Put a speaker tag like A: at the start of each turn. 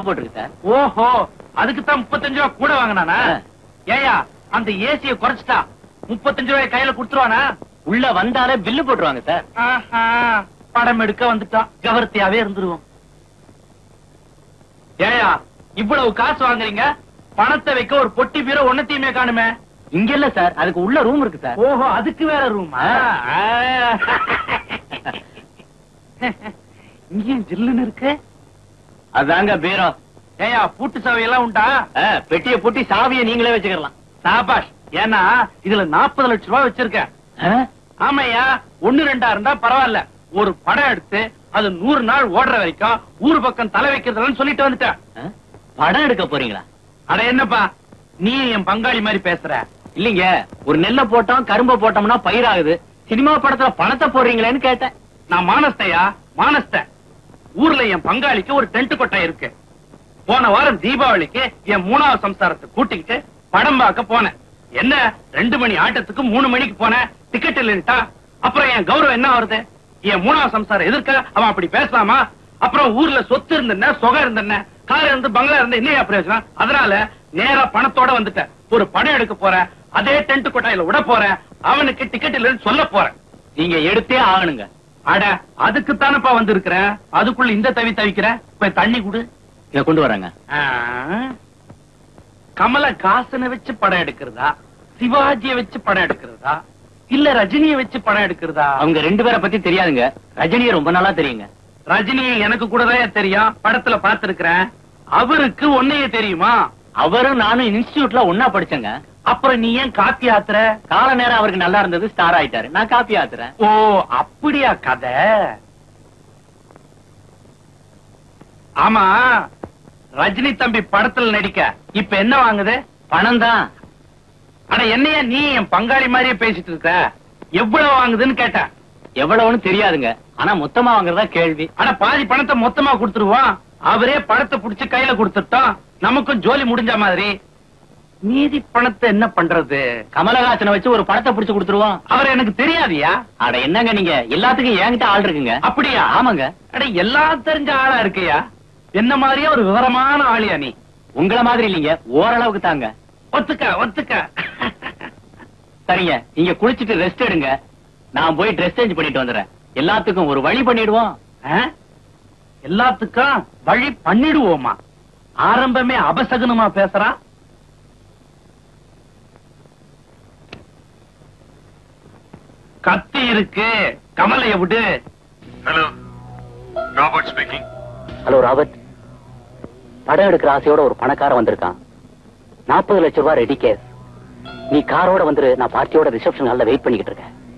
A: போட்டிருக்கு சார்
B: ஓஹோ அதுக்கு தான் முப்பத்தஞ்சு ரூபா கூட வாங்கினானா
A: ஆ.
B: ஏயா அந்த ஏசிய குறைச்சிட்டா முப்பத்தஞ்சு ரூபாய் கையில கொடுத்துருவானா
A: உள்ள வந்தாலே பில்லு போட்டுருவாங்க சார்
B: ஆஹா, படம் எடுக்க வந்துட்டான் கவர்த்தியாவே இருந்துருவோம் ஏயா இவ்வளவு காசு வாங்குறீங்க பணத்தை வைக்க ஒரு பொட்டி பீரோ ஒன்னத்தையுமே காணுமே
A: இங்க இல்ல சார் அதுக்கு உள்ள ரூம் இருக்கு சார்
B: ஓஹோ அதுக்கு வேற ரூமா இங்கேயும் ஜில்லுன்னு இருக்கு
A: அதாங்க பீரோ
B: ஏயா பூட்டு சாவியெல்லாம் உண்டா
A: ஆ, பெட்டியை பூட்டி சாவியை நீங்களே வச்சுக்கலாம்
B: சாபாஷ் ஏன்னா இதுல நாற்பது லட்சம் ரூபாய் வச்சிருக்கேன்
A: ஆ?
B: ஆமையா ஒண்ணு ரெண்டா இருந்தா பரவாயில்ல ஒரு படம் எடுத்து அது நூறு நாள் ஓடுற வரைக்கும் ஊர் பக்கம் தலை வைக்கிறதுலன்னு சொல்லிட்டு வந்துட்டேன்
A: ஆ? படம் எடுக்க போறீங்களா
B: அட என்னப்பா நீ என் பங்காளி மாதிரி பேசுற
A: இல்லீங்க ஒரு நெல்லை போட்டோம் கரும்ப போட்டோம்னா பயிராகுது சினிமா படத்துல பணத்தை போடுறீங்களேன்னு கேட்டேன்
B: நான் மானஸ்தையா மானஸ்த ஊர்ல என் பங்காளிக்கு ஒரு டென்ட் கொட்டை இருக்கு போன வாரம் தீபாவளிக்கு என் மூணாவது சம்சாரத்தை கூட்டிக்கிட்டு படம் பார்க்க போனேன் என்ன ரெண்டு மணி ஆட்டத்துக்கு மூணு மணிக்கு போனேன் டிக்கெட் இல்லைன்ட்டா அப்புறம் என் கௌரவம் என்ன வருது என் மூணாவது சம்சாரம் எதிர்க்க அவன் அப்படி பேசலாமா அப்புறம் ஊர்ல சொத்து இருந்தன சொகம் இருந்தன கார் இருந்து பங்களா இருந்து என்ன பிரயோஜனம் அதனால நேரா பணத்தோட வந்துட்டேன் ஒரு படம் எடுக்க போறேன் அதே டென்ட் கொட்டாயில விட போறேன் அவனுக்கு டிக்கெட் இல்லைன்னு சொல்ல போறேன்
A: நீங்க எடுத்தே ஆகணுங்க
B: அட அதுக்கு தானப்பா வந்திருக்கிறேன் அதுக்குள்ள இந்த தவி தவிக்கிற போய் தண்ணி குடு
A: இத கொண்டு வராங்க
B: ஆ. கமல காசனை வச்சு படம் எடுக்கிறதா சிவாஜிய வச்சு படம் எடுக்கிறதா இல்ல ரஜினிய வச்சு படம் எடுக்கிறதா
A: அவங்க ரெண்டு பேரை பத்தி தெரியாதுங்க ரஜினியை ரொம்ப நாளா தெரியுங்க
B: ரஜினியை எனக்கு கூட தான் தெரியும் படத்துல பார்த்திருக்கிறேன் அவருக்கு ஒன்னையே தெரியுமா
A: அவரும் நானும் இன்ஸ்டிடியூட்ல ஒன்னா படிச்சேங்க
B: அப்புறம் நீ ஏன் காப்பி ஆத்துற
A: கால நேரம் அவருக்கு நல்லா இருந்தது ஸ்டார் ஆயிட்டாரு நான் காப்பி ஆத்துறேன்
B: ஓ அப்படியா கதை ஆமா ரஜினி தம்பி படத்துல நடிக்க இப்ப என்ன வாங்குது
A: பணம் தான்
B: அட என்னையா நீ என் பங்காளி மாதிரியே பேசிட்டு இருக்க எவ்வளவு வாங்குதுன்னு கேட்டேன்
A: எவ்வளவுன்னு தெரியாதுங்க ஆனா மொத்தமா வாங்குறதா கேள்வி
B: ஆனா பாதி பணத்தை மொத்தமா கொடுத்துருவோம் அவரே பணத்தை புடிச்சு கையில கொடுத்துட்டோம் நமக்கும் ஜோலி முடிஞ்ச மாதிரி மீதி பணத்தை என்ன பண்றது
A: கமலஹாசனை வச்சு ஒரு படத்தை புடிச்சு கொடுத்துருவோம்
B: அவர் எனக்கு தெரியாதியா
A: அட என்னங்க நீங்க எல்லாத்துக்கும் என்கிட்ட ஆள் இருக்குங்க
B: அப்படியா
A: ஆமாங்க
B: அட எல்லாம் தெரிஞ்ச ஆளா இருக்கையா என்ன மாதிரியே ஒரு விவரமான ஆளியா நீ
A: உங்கள மாதிரி இல்லீங்க ஓரளவுக்கு தாங்க
B: ஒத்துக்க ஒத்துக்க
A: சரிங்க நீங்க குளிச்சிட்டு ரெஸ்ட் எடுங்க நான் போய் ட்ரெஸ் சேஞ்ச் பண்ணிட்டு வந்துடுறேன் எல்லாத்துக்கும் ஒரு வழி பண்ணிடுவோம்
B: ஆ? எல்லாத்துக்கும் வழி பண்ணிடுவோமா ஆரம்பமே அபசகுனமா பேசுறான் கத்தி இருக்கு கமலைய விடு
C: hello Robert speaking
A: hello Robert படம் எடுக்கிற ஆசையோட ஒரு பணக்காரன் வந்திருக்கான் நாற்பது லட்சம் ரூபாய் ரெடி கேஸ் நீ காரோட வந்துரு நான் பார்ட்டியோட ரிசப்ஷன் ஹால்ல வெயிட் பண்ணிக்கிட்டு இருக்கேன்